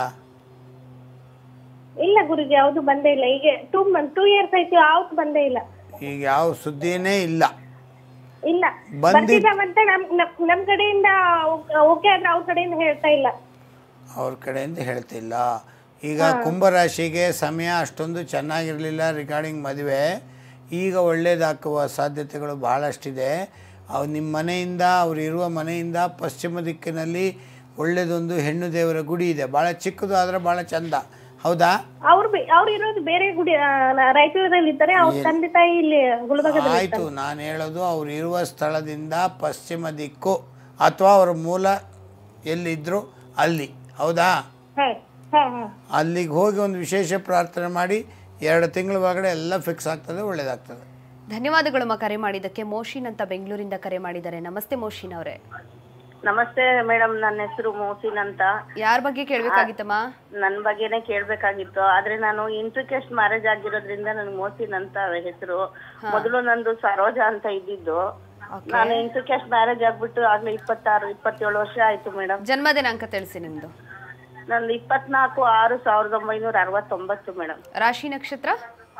ಇಲ್ಲ ಗುರುಜಿ ಯಾವ್ದು ಬಂದೇ ಇಲ್ಲ ಈಗ ಟೂ ಮಂತ್ ಟೂ ಇಯರ್ಸ್ ಆಯ್ತು ಯಾವ್ದು ಬಂದೇ ಇಲ್ಲ ಈಗ ಯಾವ ಸುದ್ದಿನೇ ಇಲ್ಲ ಇಲ್ಲ ಬಂದಿ- ಬರ್ತಿದ್ದಾವಂತ ನಮ್ ನಮ್- ನಮ್ ಕಡೆಯಿಂದ ಓಕೆ ಆದ್ರೆ ಅವ್ರ ಕಡೆಯಿಂದ ಹೇಳ್ತಾ ಇಲ್ಲ ಅವ್ರ ಕಡೆಯಿಂದ ಹೇಳ್ತಿಲ್ಲ ಈಗ ಕುಂಭರಾಶಿಗೆ ಸಮಯ ಅಷ್ಟೊಂದು ಚೆನ್ನಾಗಿರಲಿಲ್ಲ ರಿಗಾರ್ಡಿಂಗ್ ಮದುವೆ ಈಗ ಒಳ್ಳೇದಾಗುವ ಸಾಧ್ಯತೆಗಳು ಭಾಳಷ್ಟಿದೆ ಅವು ನಿಮ್ಮ ಮನೆಯಿಂದ ಅವ್ರು ಇರುವ ಮನೆಯಿಂದ ಪಶ್ಚಿಮ ದಿಕ್ಕಿನಲ್ಲಿ ಒಳ್ಳೆಯದೊಂದು ಹೆಣ್ಣು ದೇವರ ಗುಡಿ ಇದೆ ಭಾಳ ಚಿಕ್ಕದು ಆದರೆ ಭಾಳ ಚಂದ ಹೌದಾ ಅವ್ರು ಬೆ- ಅವ್ರು ಇರೋದು ಬೇರೆ ಗುಡಿ ಆ, ನ- ರಾಯಚೂರಲ್ಲಿ ಇದ್ದಾರೆ ಅವ್ರ ತಂದೆ ತಾಯಿ ಇಲ್ಲಿ ಗುಲ್ಬರ್ಗದಲ್ಲಿ ಆಯಿತು ನಾನು ಹೇಳೋದು ಅವ್ರು ಇರುವ ಸ್ಥಳದಿಂದ ಪಶ್ಚಿಮ ದಿಕ್ಕು ಅಥವಾ ಅವ್ರ ಮೂಲ ಎಲ್ಲಿದ್ದರು ಅಲ್ಲಿ ಹೌದಾ ಹಾ ಹಾ ಹಾ ಅಲ್ಲಿಗೆ ಹೋಗಿ ಒಂದು ವಿಶೇಷ ಪ್ರಾರ್ಥನೆ ಮಾಡಿ ಎರಡು ತಿಂಗಳ ಒಳಗಡೆ ಎಲ್ಲ ಫಿಕ್ಸ್ ಆಗ್ತದೆ ಒಳ್ಳೇದಾಗ್ತದೆ ಧನ್ಯವಾದಗಳು ಕರೆ ಮಾಡಿದ್ದಕ್ಕೆ ಮೋಶಿನ್ ಅಂತ ಬೆಂಗಳೂರಿಂದ ಕರೆ ಮಾಡಿದ್ದಾರೆ ನಮಸ್ತೆ ಮೋಶಿನ್ ಅವರೇ ನಮಸ್ತೆ ಮೇಡಮ್ ನನ್ನ ಹೆಸರು ಮೋಸಿನ್ ಅಂತ ಯಾರ ಬಗ್ಗೆ ಕೇಳಬೇಕಾಗಿತ್ತಮ್ಮ ನನ್ ಬಗ್ಗೆನೇ ಕೇಳ್ಬೇಕಾಗಿತ್ತು ಆದ್ರೆ ನಾನು ಇಂಟ್ರಿಕೆಸ್ಟ್ ಮ್ಯಾರೇಜ್ ಆಗಿರೋದ್ರಿಂದ ನನ್ಗೆ ಮೋಸಿನ್ ಅಂತ ಹೆಸರು ಮೊದಲು ನಂದು ಸರೋಜ ಅಂತ ಇದ್ದಿದ್ದು ನಾನು ಇಂಟ್ರಿಕೆಸ್ಟ್ ಮ್ಯಾರೇಜ್ ಆಗ್ಬಿಟ್ಟು ಆಗ್ಲೇ ಇಪ್ಪತ್ತಾರು ಇಪ್ಪತ್ತೇಳು ವರ್ಷ ಆಯ್ತು ಮೇಡಮ್ ಜನ್ಮ ದಿನಾಂಕ ತಿಳಿಸಿ ನಿಮ್ದು ನಂದು ಇಪ್ಪತ್ನಾಲ್ಕು ಆರು ಸಾವಿರದ ಒಂಬೈನೂರ ಅರವತ್ತೊಂಬತ್ತು ಮೇಡಮ್ ರಾಶಿ ನಕ್ಷತ್ರ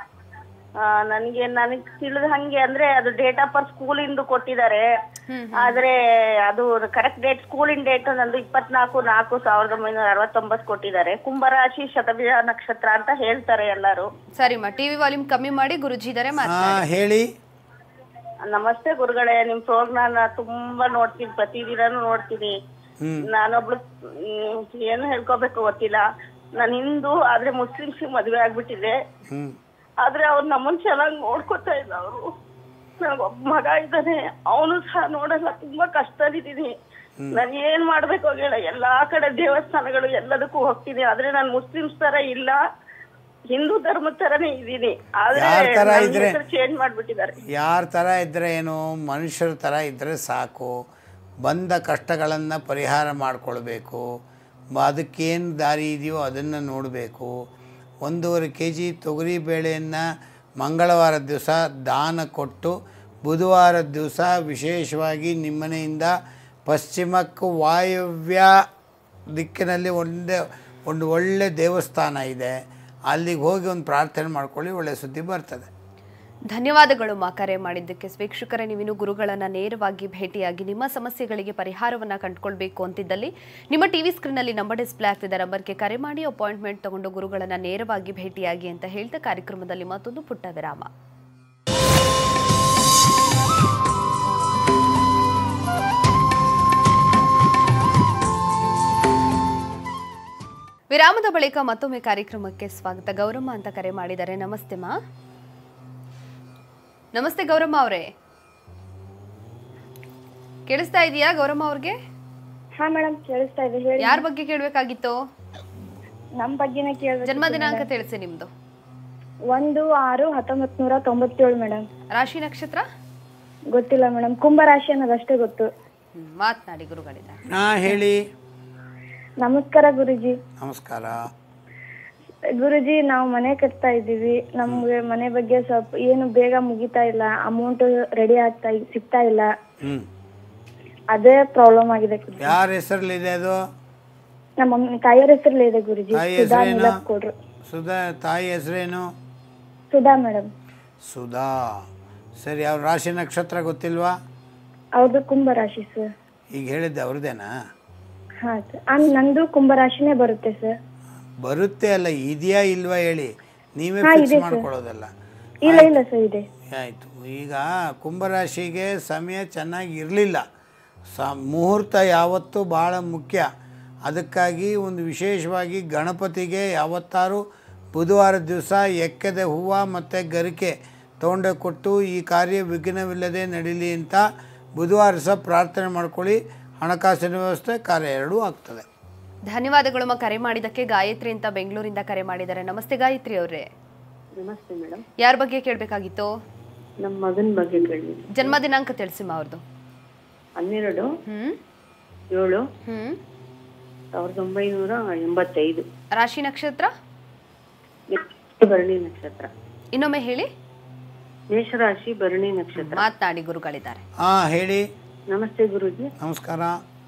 ನನಗೆ ನನಗೆ ತಿಳಿದ ಹಂಗೆ ಅಂದ್ರೆ ಅದು ಡೇಟ್ ಆಫ್ ಬರ್ತ್ ಸ್ಕೂಲಿಂದ ಕೊಟ್ಟಿದ್ದಾರೆ ಆದ್ರೆ ಅದು ಕರೆಕ್ಟ್ ಡೇಟ್ ಸ್ಕೂಲಿನ ಡೇಟ್ ನಂದು ಇಪ್ಪತ್ನಾಲ್ಕು ನಾಲ್ಕು ಸಾವಿರದ ಒಂಬೈನೂರ ಅರವತ್ತೊಂಬತ್ತು ಕೊಟ್ಟಿದ್ದಾರೆ ಕುಂಭರಾಶಿ ಶತಭಿಜ ನಕ್ಷತ್ರ ಅಂತ ಹೇಳ್ತಾರೆ ಎಲ್ಲರೂ ಸರಿಮ್ಮ ಟಿವಿ ವಾಲ್ಯೂಮ್ ಕಮ್ಮಿ ಮಾಡಿ ಗುರುಜಿ ಇದಾರೆ ಹಾಂ ಹೇಳಿ ನಮಸ್ತೆ ಗುರುಗಳೇ ನಿಮ್ ಪ್ರೋಗ್ರಾಮ್ ತುಂಬಾ ನೋಡ್ತೀನಿ ಪ್ರತಿದಿನಾನು ನೋಡ್ತೀನಿ ನಾನೊಬ್ಳು ಹ್ಮ್, ಏನು ಹೇಳ್ಕೋಬೇಕು ಗೊತ್ತಿಲ್ಲ ನಾನು ಹಿಂದೂ ಆದ್ರೆ ಮುಸ್ಲಿಮ್ಸ್ ಮದ್ವೆ ಆಗ್ಬಿಟ್ಟಿದೆ ಹ್ಞೂ ಆದ್ರೆ ಅವ್ರು ನಮ್ಮನ್ ಚೆನ್ನಾಗಿ ನೋಡ್ಕೊತಾ ಇಲ್ಲ ಅವರು ಒಬ್ಬ ಮಗ ಇದ್ದಾನೆ ಅವನು ಸಹ ನೋಡಲ್ಲ ತುಂಬಾ ಕಷ್ಟದಿದ್ದೀನಿ ನಾನು ಏನ್ ಮಾಡ್ಬೇಕು ಹೇಳ ಎಲ್ಲಾ ಕಡೆ ದೇವಸ್ಥಾನಗಳು ಎಲ್ಲದಕ್ಕೂ ಹೋಗ್ತೀನಿ ಆದ್ರೆ ನಾನು ಮುಸ್ಲಿಮ್ಸ್ ತರ ಇಲ್ಲ ಹಿಂದೂ ಧರ್ಮದ ತರನೇ ಇದೀನಿ ಆದ್ರೆ ಯಾರ್ ತರ ನನ್ ಇದ್ರೆ? ಹೆಸರು ಚೇಂಜ್ ಮಾಡ್ಬಿಟ್ಟಿದ್ದಾರೆ ಯಾರ ಥರ ಇದ್ದರೆ ಏನು ಮನುಷ್ಯರ ಥರ ಇದ್ದರೆ ಸಾಕು ಬಂದ ಕಷ್ಟಗಳನ್ನು ಪರಿಹಾರ ಮಾಡಿಕೊಳ್ಬೇಕು ಅದಕ್ಕೇನು ದಾರಿ ಇದೆಯೋ ಅದನ್ನು ನೋಡಬೇಕು ಒಂದೂವರೆ ಕೆ ಜಿ ತೊಗರಿ ಬೇಳೆಯನ್ನು ಮಂಗಳವಾರದ ದಿವಸ ದಾನ ಕೊಟ್ಟು ಬುಧವಾರದ ದಿವಸ ವಿಶೇಷವಾಗಿ ನಿಮ್ಮನೆಯಿಂದ ಪಶ್ಚಿಮಕ್ಕೂ ವಾಯವ್ಯ ದಿಕ್ಕಿನಲ್ಲಿ ಒಂದೇ ಒಂದು ಒಳ್ಳೆ ದೇವಸ್ಥಾನ ಇದೆ ಅಲ್ಲಿಗೆ ಹೋಗಿ ಒಂದು ಪ್ರಾರ್ಥನೆ ಮಾಡ್ಕೊಳ್ಳಿ ಒಳ್ಳೆ ಸುದ್ದಿ ಬರ್ತದೆ ಧನ್ಯವಾದಗಳು ಮಾ ಕರೆ ಮಾಡಿದ್ದಕ್ಕೆ ವೀಕ್ಷಕರೇ ನೀವಿನ್ನು ಗುರುಗಳನ್ನ ನೇರವಾಗಿ ಭೇಟಿಯಾಗಿ ನಿಮ್ಮ ಸಮಸ್ಯೆಗಳಿಗೆ ಪರಿಹಾರವನ್ನ ಕಂಡುಕೊಳ್ಬೇಕು ಅಂತಿದ್ದಲ್ಲಿ ನಿಮ್ಮ ಟಿವಿ ಸ್ಕ್ರೀನ್ನಲ್ಲಿ ನಂಬರ್ ಡಿಸ್ಪ್ಲೇ ಆಗ್ತಿದೆ ನಂಬರ್ಗೆ ಕರೆ ಮಾಡಿ ಅಪಾಯಿಂಟ್ಮೆಂಟ್ ತಗೊಂಡು ಗುರುಗಳನ್ನ ನೇರವಾಗಿ ಭೇಟಿಯಾಗಿ ಅಂತ ಹೇಳ್ತಾ ಕಾರ್ಯಕ್ರಮದಲ್ಲಿ ಮತ್ತೊಂದು ಪುಟ್ಟ ವಿರಾಮ ವಿರಾಮದ ಬಳಿಕ ಮತ್ತೊಮ್ಮೆ ಕಾರ್ಯಕ್ರಮಕ್ಕೆ ಸ್ವಾಗತ ಗೌರಮ್ಮ ಅಂತ ಕರೆ ಮಾಡಿದ್ದಾರೆ ನಮಸ್ತೆ ಮಾ ನಮಸ್ತೆ ಗೌರಮ್ಮ ಅವರೇ ಕೇಳಿಸ್ತಾ ಇದೆಯಾ ಗೌರಮ್ಮ ಅವ್ರಿಗೆ ಹಾ ಮೇಡಮ್ ಕೇಳಿಸ್ತಾ ಇದೆ ಹೇಳಿ ಯಾರ ಬಗ್ಗೆ ಕೇಳಬೇಕಾಗಿತ್ತು ನಮ್ ಬಗ್ಗೆನೇ ಕೇಳ್ಬೇಕು ಜನ್ಮ ದಿನಾಂಕ ತಿಳಿಸಿ ನಿಮ್ದು ಒಂದು ಆರು ಹತ್ತೊಂಬತ್ ನೂರ ತೊಂಬತ್ತೇಳು ಮೇಡಮ್ ರಾಶಿ ನಕ್ಷತ್ರ ಗೊತ್ತಿಲ್ಲ ಮೇಡಮ್ ಕುಂಭ ರಾಶಿ ಅನ್ನೋದಷ್ಟೇ ಗೊತ್ತು ಹ್ಮ್, ಮಾತ್ನಾಡಿ ಗುರುಗಳಿದ್ದಾರೆ ಹಾಂ ಹೇಳಿ ನಮಸ್ಕಾರ ಗುರುಜಿ ನಮಸ್ಕಾರ ಗುರುಜಿ ನಾವು ಮನೆ ಕಟ್ತಾ ಇದ್ದೀವಿ ನಮ್ಗೆ ಮನೆ ಬಗ್ಗೆ ಸ್ವಲ್ಪ ಏನು ಬೇಗ ಮುಗಿತಾ ಇಲ್ಲ ಅಮೌಂಟ್ ರೆಡಿ ಆಗ್ತಾ ಇ- ಸಿಗ್ತಾ ಇಲ್ಲ ಹ್ಞೂ ಅದೇ ಪ್ರಾಬ್ಲಮ್ ಆಗಿದೆ ಗುರುಜಿ. ಯಾರ ಹೆಸರಲ್ಲಿದೆ ಅದು ನಮ್ಮ ಮಮ್ಮಿ ತಾಯಿಯರ ಹೆಸರಲ್ಲೇ ಇದೆ ಗುರುಜಿ ತಾಯಿ ಸುಧಾ ಹೆಸರೇನು ನೀಲಕ್ ಕೊಡ್ರು ಸುಧಾ ತಾಯಿ ಹೆಸರೇನು ಸುಧಾ ಮೇಡಮ್ ಸುಧಾ ಸರಿ ಅವ್ರ ರಾಶಿ ನಕ್ಷತ್ರ ಗೊತ್ತಿಲ್ವಾ ಅವ್ರದ್ದು ಕುಂಭ ರಾಶಿ ಸರ್ ಈಗ ಹೇಳಿದ್ದೆ ಅವ್ರದ್ದೇನಾ ಹಾ ಸರ್ ಆ, ನಂದು ಕುಂಭ ರಾಶಿನೇ ಬರುತ್ತೆ ಸರ್ ಬರುತ್ತೆ ಅಲ್ಲ ಇದೆಯಾ ಇಲ್ವಾ ಹೇಳಿ ನೀವೇ ಹಾ, ಫಿಕ್ಸ್ ಇದೆ ಸರ್. ಮಾಡ್ಕೊಳ್ಳೋದಲ್ಲ ಇಲ್ಲ ಇಲ್ಲ ಸರ್ ಇದೆ ಆಯಿತು ಈಗ ಕುಂಭರಾಶಿಗೆ ಸಮಯ ಚೆನ್ನಾಗಿ ಇರಲಿಲ್ಲ ಸ ಮುಹೂರ್ತ ಯಾವತ್ತೂ ಭಾಳ ಮುಖ್ಯ ಅದಕ್ಕಾಗಿ ಒಂದು ವಿಶೇಷವಾಗಿ ಗಣಪತಿಗೆ ಯಾವತ್ತಾರು ಬುಧವಾರದ ದಿವಸ ಎಕ್ಕದ ಹೂವು ಮತ್ತು ಗರಿಕೆ ತೊಗೊಂಡು ಕೊಟ್ಟು ಈ ಕಾರ್ಯ ವಿಘ್ನವಿಲ್ಲದೆ ನಡೀಲಿ ಅಂತ ಬುಧವಾರ ಸಹ ಪ್ರಾರ್ಥನೆ ಮಾಡ್ಕೊಳ್ಳಿ ಹಣಕಾಸಿನ ವ್ಯವಸ್ಥೆ ಕಾರ್ಯ ಎರಡೂ ಆಗ್ತದೆ ಧನ್ಯವಾದಗಳು ಮಾ ಕರೆ ಮಾಡಿದ್ದಕ್ಕೆ ಗಾಯತ್ರಿ ಅಂತ ಬೆಂಗಳೂರಿಂದ ಕರೆ ಮಾಡಿದ್ದಾರೆ ನಮಸ್ತೆ ಗಾಯತ್ರಿ ಅವರೇ ನಮಸ್ತೆ ಮೇಡಮ್ ಯಾರ ಬಗ್ಗೆ ಕೇಳಬೇಕಾಗಿತ್ತು ನಮ್ಮ ಮಗನ ಬಗ್ಗೆ ಕೇಳಿ ಜನ್ಮ ದಿನಾಂಕ ತಿಳಿಸಿ ಮಾ ಅವ್ರದ್ದು ಹನ್ನೆರಡು ಹ್ಮ್ ಏಳು ಹ್ಮ್ ಸಾವಿರದ ಒಂಬೈನೂರ ಎಂಬತ್ತೈದು ರಾಶಿ ನಕ್ಷತ್ರ ಭರಣಿ ನಕ್ಷತ್ರ ಇನ್ನೊಮ್ಮೆ ಹೇಳಿ ಮೇಷರಾಶಿ ಭರಣಿ ನಕ್ಷತ್ರ ಮಾತನಾಡಿ ಗುರುಗಳಿದ್ದಾರೆ ಹಾಂ ಹೇಳಿ ನಮಸ್ತೆ ಗುರುಜಿ ನಮಸ್ಕಾರ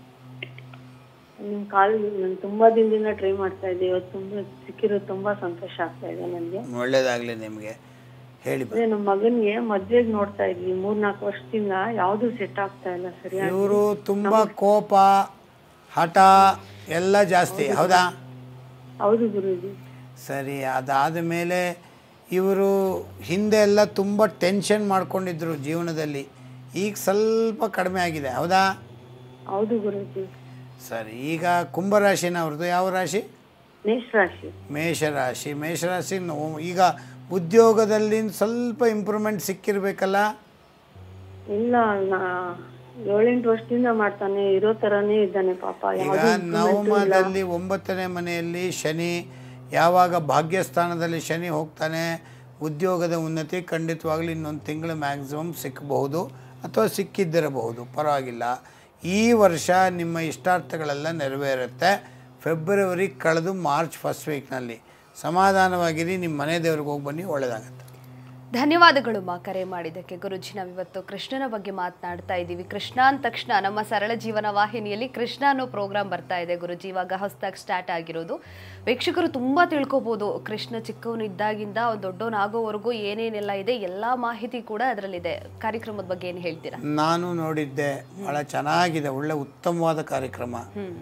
ನಿಮ್ ಕಾಲ್ ನಾನು ತುಂಬಾ ದಿನದಿಂದ ಟ್ರೈ ಮಾಡ್ತಾ ಇದ್ದೆ ಇವತ್ತು ತುಂಬಾ ಸಿಕ್ಕಿರೋದು ತುಂಬಾ ಸಂತೋಷ ಆಗ್ತಾ ಇದೆ ನನಗೆ ಒಳ್ಳೆಯದಾಗಲಿ ನಿಮಗೆ ಹೇಳಿ ಬ ಅದೇ ನಮ್ಮ ಮಗನ್ಗೆ ಮದ್ವೆಗ್ ನೋಡ್ತಾ ಇದ್ವಿ ಮೂರ್ ನಾಲ್ಕು ವರ್ಷದಿಂದ ಯಾವ್ದು ಸೆಟ್ ಆಗ್ತಾ ಇಲ್ಲ ಸರಿಯಾಗಿ ಇವರು ತುಂಬ ಕೋಪ ಹಠ ಎಲ್ಲ ಜಾಸ್ತಿ ಹೌದಾ ಹೌದು ಗುರುಜಿ ಸರಿ ಅದಾದ ಮೇಲೆ ಇವರು ಹಿಂದೆ ಎಲ್ಲ ತುಂಬ ಟೆನ್ಷನ್ ಮಾಡ್ಕೊಂಡಿದ್ರು ಜೀವನದಲ್ಲಿ ಈಗ ಸ್ವಲ್ಪ ಕಡಿಮೆ ಆಗಿದೆ ಹೌದಾ ಹೌದು ಗುರುಜಿ ಸರಿ ಈಗ ಕುಂಭರಾಶಿನ ಅವ್ರದ್ದು ಯಾವ ರಾಶಿ ಮೇಷರಾಶಿ ಮೇಷರಾಶಿ ಮೇಷರಾಶಿ ನೋ- ಈಗ ಉದ್ಯೋಗದಲ್ಲಿ ಸ್ವಲ್ಪ ಇಂಪ್ರೂವ್ಮೆಂಟ್ ಸಿಕ್ಕಿರ್ಬೇಕಲ್ಲ ಇಲ್ಲ ನಾ ಏಳೆಂಟು ವರ್ಷದಿಂದ ಮಾಡ್ತಾನೆ ಇರೋ ತರಾನೇ ಇದ್ದಾನೆ ಪಾಪ ಈಗ ಯಾವ್ದು improvement ಇಲ್ಲ. ನವಮದಲ್ಲಿ ಒಂಬತ್ತನೇ ಮನೆಯಲ್ಲಿ ಶನಿ ಯಾವಾಗ ಭಾಗ್ಯಸ್ಥಾನದಲ್ಲಿ ಶನಿ ಹೋಗ್ತಾನೆ ಉದ್ಯೋಗದ ಉನ್ನತಿ ಖಂಡಿತವಾಗ್ಲೂ ಇನ್ನೊಂದು ತಿಂಗಳು ಮ್ಯಾಕ್ಸಿಮಮ್ ಸಿಕ್ಕಬಹುದು ಅಥವಾ ಸಿಕ್ಕಿದ್ದಿರಬಹುದು ಪರವಾಗಿಲ್ಲ ಈ ವರ್ಷ ನಿಮ್ಮ ಇಷ್ಟಾರ್ಥಗಳೆಲ್ಲ ನೆರವೇರುತ್ತೆ ಫೆಬ್ರವರಿ ಕಳೆದು ಮಾರ್ಚ್ ಫಸ್ಟ್ ವೀಕ್ನಲ್ಲಿ ಸಮಾಧಾನವಾಗಿರಿ ನಿಮ್ಮ ಮನೆ ದೇವ್ರಿಗೆ ಹೋಗಿ ಬನ್ನಿ ಒಳ್ಳೆಯದಾಗತ್ತೆ ಧನ್ಯವಾದಗಳು ಮಾ ಕರೆ ಮಾಡಿದ್ದಕ್ಕೆ ಗುರುಜಿ ನಾವಿವತ್ತು ಕೃಷ್ಣನ ಬಗ್ಗೆ ಮಾತನಾಡ್ತಾ ಇದ್ದೀವಿ ಕೃಷ್ಣ ಅಂದ ತಕ್ಷಣ ನಮ್ಮ ಸರಳ ಜೀವನ ವಾಹಿನಿಯಲ್ಲಿ ಕೃಷ್ಣ ಅನ್ನೋ ಪ್ರೋಗ್ರಾಮ್ ಬರ್ತಾ ಇದೆ ಗುರುಜಿ ಇವಾಗ ಹೊಸದಾಗಿ ಸ್ಟಾರ್ಟ್ ಆಗಿರೋದು ವೀಕ್ಷಕರು ತುಂಬಾ ತಿಳ್ಕೊಬೋದು ಕೃಷ್ಣ ಚಿಕ್ಕವನು ಇದ್ದಾಗಿಂದ ಅವ್ನು ದೊಡ್ಡವನಾಗೋವರೆಗೂ ಏನೇನೆಲ್ಲ ಇದೆ ಎಲ್ಲಾ ಮಾಹಿತಿ ಕೂಡ ಅದರಲ್ಲಿದೆ ಕಾರ್ಯಕ್ರಮದ ಬಗ್ಗೆ ಏನು ಹೇಳ್ತೀರಾ ನಾನು ನೋಡಿದ್ದೆ ಭಾಳ ಚೆನ್ನಾಗಿದೆ ಒಳ್ಳೆ ಉತ್ತಮವಾದ ಕಾರ್ಯಕ್ರಮ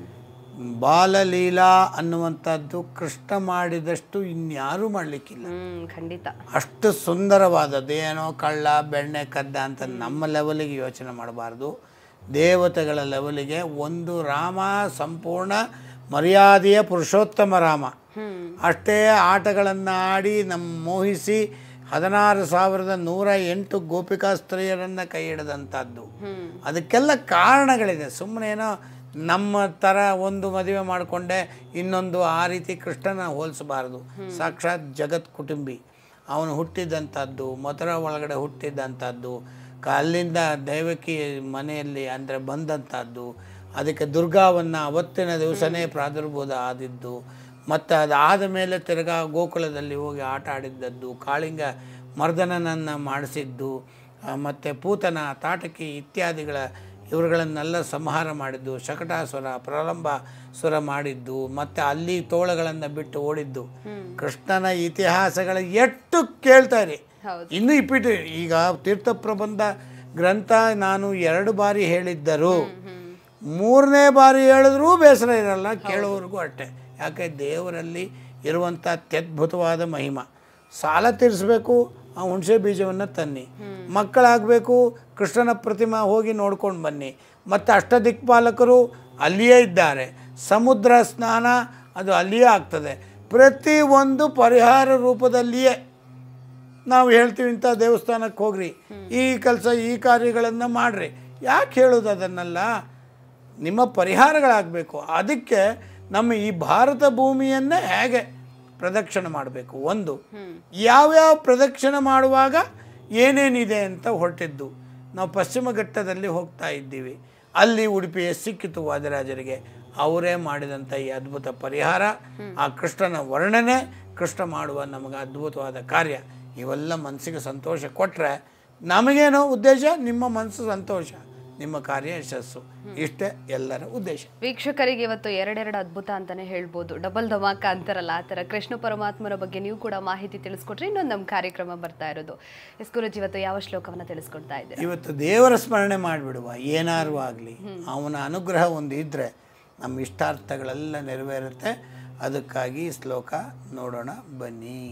ಬಾಲಲೀಲಾ ಅನ್ನುವಂಥದ್ದು ಕೃಷ್ಣ ಮಾಡಿದಷ್ಟು ಇನ್ಯಾರೂ ಮಾಡಲಿಕ್ಕಿಲ್ಲ ಹ್ಮ್ ಖಂಡಿತ ಅಷ್ಟು ಸುಂದರವಾದದ್ದು ಏನೋ ಕಳ್ಳ ಬೆಣ್ಣೆ ಕದ್ದ ಅಂತ ನಮ್ಮ ಲೆವೆಲಿಗೆ ಯೋಚನೆ ಮಾಡಬಾರ್ದು ದೇವತೆಗಳ ಲೆವೆಲಿಗೆ ಒಂದು ರಾಮ ಸಂಪೂರ್ಣ ಮರ್ಯಾದೆಯ ಪುರುಷೋತ್ತಮ ರಾಮ ಅಷ್ಟೇ ಆಟಗಳನ್ನು ಆಡಿ ನಮ್ಮ ಮೋಹಿಸಿ ಹದಿನಾರು ಸಾವಿರದ ನೂರ ಎಂಟು ಗೋಪಿಕಾ ಸ್ತ್ರೀಯರನ್ನು ಕೈ ಹಿಡಿದಂಥದ್ದು ಅದಕ್ಕೆಲ್ಲ ಕಾರಣಗಳಿದೆ ಸುಮ್ಮನೆ ಏನೋ ನಮ್ಮ ಥರ ಒಂದು ಮದುವೆ ಮಾಡಿಕೊಂಡೆ ಇನ್ನೊಂದು ಆ ರೀತಿ ಕೃಷ್ಣನ ಹೋಲಿಸಬಾರದು ಸಾಕ್ಷಾತ್ ಜಗತ್ ಕುಟುಂಬಿ ಅವನು ಹುಟ್ಟಿದಂಥದ್ದು ಮಥುರಾ ಒಳಗಡೆ ಹುಟ್ಟಿದಂಥದ್ದು ಕ- ಅಲ್ಲಿಂದ ದೈವಕಿ ಮನೆಯಲ್ಲಿ ಅಂದರೆ ಬಂದಂಥದ್ದು ಅದಕ್ಕೆ ದುರ್ಗಾವನ್ನು ಅವತ್ತಿನ ದಿವಸನೇ ಪ್ರಾದುರ್ಬೋಧ ಆದಿದ್ದು ಮತ್ತು ಅದಾದ ಮೇಲೆ ತಿರ್ಗಾ ಗೋಕುಲದಲ್ಲಿ ಹೋಗಿ ಆಟ ಆಡಿದ್ದದ್ದು ಕಾಳಿಂಗ ಮರ್ದನನನ್ನು ಮಾಡಿಸಿದ್ದು ಮತ್ತು ಪೂತನ ತಾಟಕಿ ಇತ್ಯಾದಿಗಳ ಇವರುಗಳನ್ನೆಲ್ಲ ಸಂಹಾರ ಮಾಡಿದ್ದು ಶಕಟಾಸುರ ಪ್ರಲಂಬಾಸುರ ಮಾಡಿದ್ದು ಮತ್ತು ಅಲ್ಲಿ ತೋಳಗಳನ್ನು ಬಿಟ್ಟು ಓಡಿದ್ದು ಕೃಷ್ಣನ ಇತಿಹಾಸಗಳ ಎಷ್ಟು ಕೇಳ್ತಾರೆ ಇನ್ನೂ ಇಪ್ಪಿಟ್ಟು ಈಗ ತೀರ್ಥ ಪ್ರಬಂಧ ಗ್ರಂಥ ನಾನು ಎರಡು ಬಾರಿ ಹೇಳಿದ್ದರು ಮೂರನೇ ಬಾರಿ ಹೇಳಿದ್ರೂ ಬೇಸರ ಇರಲ್ಲ ಕೇಳೋವರೆಗೂ ಅಷ್ಟೇ ಯಾಕೆ ದೇವರಲ್ಲಿ ಇರುವಂಥ ಅತ್ಯದ್ಭುತವಾದ ಮಹಿಮ ಸಾಲ ತೀರಿಸ್ಬೇಕು ಆ ಹುಣಸೆ ಬೀಜವನ್ನು ತನ್ನಿ ಮಕ್ಕಳಾಗಬೇಕು ಕೃಷ್ಣನ ಪ್ರತಿಮಾ ಹೋಗಿ ನೋಡ್ಕೊಂಡು ಬನ್ನಿ ಮತ್ತು ಅಷ್ಟದಿಕ್ಪಾಲಕರು ಅಲ್ಲಿಯೇ ಇದ್ದಾರೆ ಸಮುದ್ರ ಸ್ನಾನ ಅದು ಅಲ್ಲಿಯೇ ಆಗ್ತದೆ ಪ್ರತಿ ಒಂದು ಪರಿಹಾರ ರೂಪದಲ್ಲಿಯೇ ನಾವು ಹೇಳ್ತೀವಿ ಇಂಥ ದೇವಸ್ಥಾನಕ್ಕೆ ಹೋಗ್ರಿ ಈ ಕೆಲಸ ಈ ಕಾರ್ಯಗಳನ್ನು ಮಾಡಿರಿ ಯಾಕೆ ಹೇಳೋದು ಅದನ್ನೆಲ್ಲ ನಿಮ್ಮ ಪರಿಹಾರಗಳಾಗಬೇಕು ಅದಕ್ಕೆ ನಮ್ಮ ಈ ಭಾರತ ಭೂಮಿಯನ್ನೇ ಹೇಗೆ ಪ್ರದಕ್ಷಿಣೆ ಮಾಡಬೇಕು ಒಂದು ಯಾವ್ಯಾವ ಪ್ರದಕ್ಷಿಣೆ ಮಾಡುವಾಗ ಏನೇನಿದೆ ಅಂತ ಹೊರಟಿದ್ದು ನಾವು ಪಶ್ಚಿಮ ಘಟ್ಟದಲ್ಲಿ ಹೋಗ್ತಾ ಇದ್ದೀವಿ ಅಲ್ಲಿ ಉಡುಪಿಯ ಸಿಕ್ಕಿತು ವಾದಿರಾಜರಿಗೆ ಅವರೇ ಮಾಡಿದಂಥ ಈ ಅದ್ಭುತ ಪರಿಹಾರ ಆ ಕೃಷ್ಣನ ವರ್ಣನೆ ಕೃಷ್ಣ ಮಾಡುವ ನಮಗೆ ಅದ್ಭುತವಾದ ಕಾರ್ಯ ಇವೆಲ್ಲ ಮನಸ್ಸಿಗೆ ಸಂತೋಷ ಕೊಟ್ಟರೆ ನಮಗೇನೋ ಉದ್ದೇಶ ನಿಮ್ಮ ಮನಸ್ಸು ಸಂತೋಷ ನಿಮ್ಮ ಕಾರ್ಯ ಯಶಸ್ಸು ಇಷ್ಟೇ ಎಲ್ಲರ ಉದ್ದೇಶ ವೀಕ್ಷಕರಿಗೆ ಇವತ್ತು ಎರಡೆರಡು ಅದ್ಭುತ ಅಂತಾನೆ ಹೇಳ್ಬೋದು ಡಬಲ್ ಧಮಾಕ ಅಂತಾರಲ್ಲ ಆ ಥರ ಕೃಷ್ಣ ಪರಮಾತ್ಮರ ಬಗ್ಗೆ ನೀವು ಕೂಡ ಮಾಹಿತಿ ತಿಳಿಸ್ಕೊಟ್ರೆ ಇನ್ನೊಂದು ನಮ್ಮ ಕಾರ್ಯಕ್ರಮ ಬರ್ತಾ ಇರೋದು ಎಸ್ ಗುರುಜಿ ಇವತ್ತು ಯಾವ ಶ್ಲೋಕವನ್ನ ತಿಳಿಸ್ಕೊಡ್ತಾ ಇದ್ದೀರಾ ಇವತ್ತು ದೇವರ ಸ್ಮರಣೆ ಮಾಡಿಬಿಡುವ ಏನಾರು ಆಗಲಿ ಅವನ ಅನುಗ್ರಹ ಒಂದು ಇದ್ದರೆ ನಮ್ಮ ಇಷ್ಟಾರ್ಥಗಳೆಲ್ಲ ನೆರವೇರುತ್ತೆ ಅದಕ್ಕಾಗಿ ಈ ಶ್ಲೋಕ ನೋಡೋಣ ಬನ್ನಿ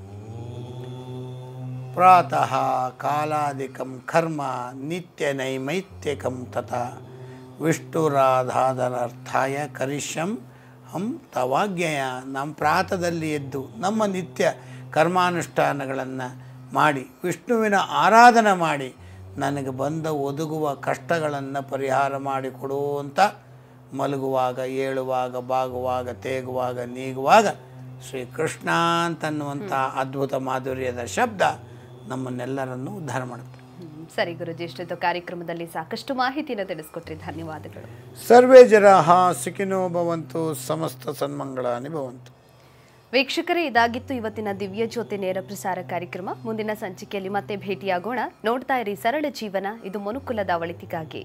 ಪ್ರಾತಃ ಕಾಲಾದಿಕಂ ಕರ್ಮ ನಿತ್ಯ ನೈಮೈತ್ಯಕಂ ತಥಾ ವಿಷ್ಣುರಾಧಾದರಾರ್ಥಾಯ ಕರಿಷ್ಯಂ ಹಂ ತವಾಜ್ಞೆಯ ನಮ್ಮ ಪ್ರಾತದಲ್ಲಿ ಎದ್ದು ನಮ್ಮ ನಿತ್ಯ ಕರ್ಮಾನುಷ್ಠಾನಗಳನ್ನು ಮಾಡಿ ವಿಷ್ಣುವಿನ ಆರಾಧನೆ ಮಾಡಿ ನನಗೆ ಬಂದ ಒದಗುವ ಕಷ್ಟಗಳನ್ನು ಪರಿಹಾರ ಮಾಡಿಕೊಡು ಅಂತ ಮಲಗುವಾಗ ಏಳುವಾಗ ಬಾಗುವಾಗ ತೇಗುವಾಗ ನೀಗುವಾಗ ಶ್ರೀ ಕೃಷ್ಣ ಅಂತನ್ನುವಂಥ ಅದ್ಭುತ ಮಾಧುರ್ಯದ ಶಬ್ದ ನಮ್ಮನ್ನೆಲ್ಲರನ್ನು ಉದ್ಧಾರ ಮಾಡುತ್ತೆ ಹ್ಮ್. ಸರಿ ಗುರುಜಿ ಇಷ್ಟೊತ್ತು ಕಾರ್ಯಕ್ರಮದಲ್ಲಿ ಸಾಕಷ್ಟು ಮಾಹಿತಿನ ತಿಳಿಸ್ಕೊಟ್ರಿ ಧನ್ಯವಾದಗಳು ಸರ್ವೇ ಜರಾಹ ಸುಖಿನೋ ಭವಂತು ಸಮಸ್ತ ಸನ್ಮಂಗಳಾನಿ ಭವಂತು ವೀಕ್ಷಕರೇ ಇದಾಗಿತ್ತು ಇವತ್ತಿನ ದಿವ್ಯ ಜ್ಯೋತಿ ನೇರ ಪ್ರಸಾರ ಕಾರ್ಯಕ್ರಮ ಮುಂದಿನ ಸಂಚಿಕೆಯಲ್ಲಿ ಮತ್ತೆ ಭೇಟಿಯಾಗೋಣ ನೋಡ್ತಾ ಇರಿ ಸರಳ ಜೀವನ ಇದು ಮನುಕುಲದ ಒಳಿತಿಗಾಗಿ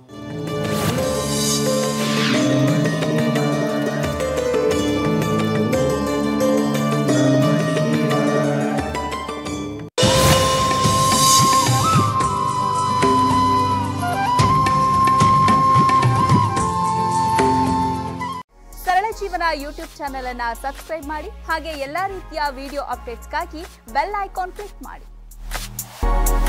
ಸರಳ ಜೀವನ ಯೂಟ್ಯೂಬ್ ಚಾನೆಲ್ ಅನ್ನ ಸಬ್ಸ್ಕ್ರೈಬ್ ಮಾಡಿ ಹಾಗೆ ಎಲ್ಲಾ ರೀತಿಯ ವಿಡಿಯೋ ಅಪ್ಡೇಟ್ಸ್ಗಾಗಿ ಬೆಲ್ ಐಕಾನ್ ಕ್ಲಿಕ್ ಮಾಡಿ